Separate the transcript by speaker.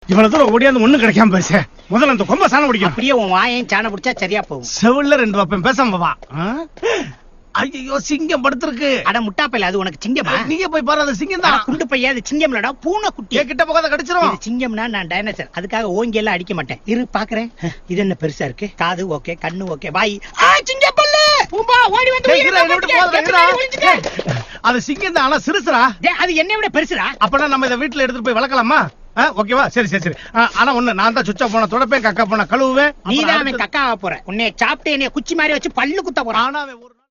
Speaker 1: இவ்வளவு தூரம் ஓடியாந்து ஒண்ணும் கிடைக்காம பேச முதல்ல அந்த கொம்ப சாணம் பிடிக்கும்
Speaker 2: அப்படியே உன் வாயையும் சாண பிடிச்சா சரியா போகும்
Speaker 1: செவில்ல ரெண்டு வைப்பேன் பேசாம வா ஐயோ சிங்கம் படுத்திருக்கு
Speaker 2: அட முட்டாப்பையில அது உனக்கு சிங்கமா
Speaker 1: நீங்க போய் பாரு அது சிங்கம்
Speaker 2: அட
Speaker 1: தான்
Speaker 2: குண்டு பையா அது சிங்கம்லடா பூனை குட்டி
Speaker 1: என் கிட்ட போகாத கடிச்சிரும்
Speaker 2: இது சிங்கம்னா நான் டைனோசர் அதுக்காக ஓங்கி எல்லாம் அடிக்க மாட்டேன் இரு பாக்குறேன் இது என்ன பெருசா இருக்கு காது ஓகே கண்ணு ஓகே வாய் ஆ சிங்கப்பல்லு பூம்பா ஓடி வந்து
Speaker 1: டேய்,
Speaker 2: உயிரை
Speaker 1: இருடா, என்னை விட்டு
Speaker 2: காப்பாத்திக்க.
Speaker 1: போகாத,
Speaker 2: எப்படி
Speaker 1: இருடா.
Speaker 2: ஒளிஞ்சுக்க?
Speaker 1: அது சிங்கம் தான் ஆனா சிறுசுடா
Speaker 2: டேய், அது என்னை விட பெருசுடா
Speaker 1: அப்பனா நம்ம இதை வீட்டுல எடுத்துட்டு போய் வளர்க்கலாமா ஆ, ஓகேவா சரி சரி சரி ஆ, ஆனா ஒண்ணு நான் தான் சுவிட்ச் ஆஃப் போன தொடப்பேன் கக்கா போன கழுவுவேன்
Speaker 2: நீதான்
Speaker 1: அப்புறம்
Speaker 2: அவன்
Speaker 1: அடுத்து-
Speaker 2: கக்காவ போற உன்னை சாப்பிட்டு என்னைய குச்சி மாதிரி வச்சு பல்லு குத்த போறான்
Speaker 1: ஆனா அவன் ஒரு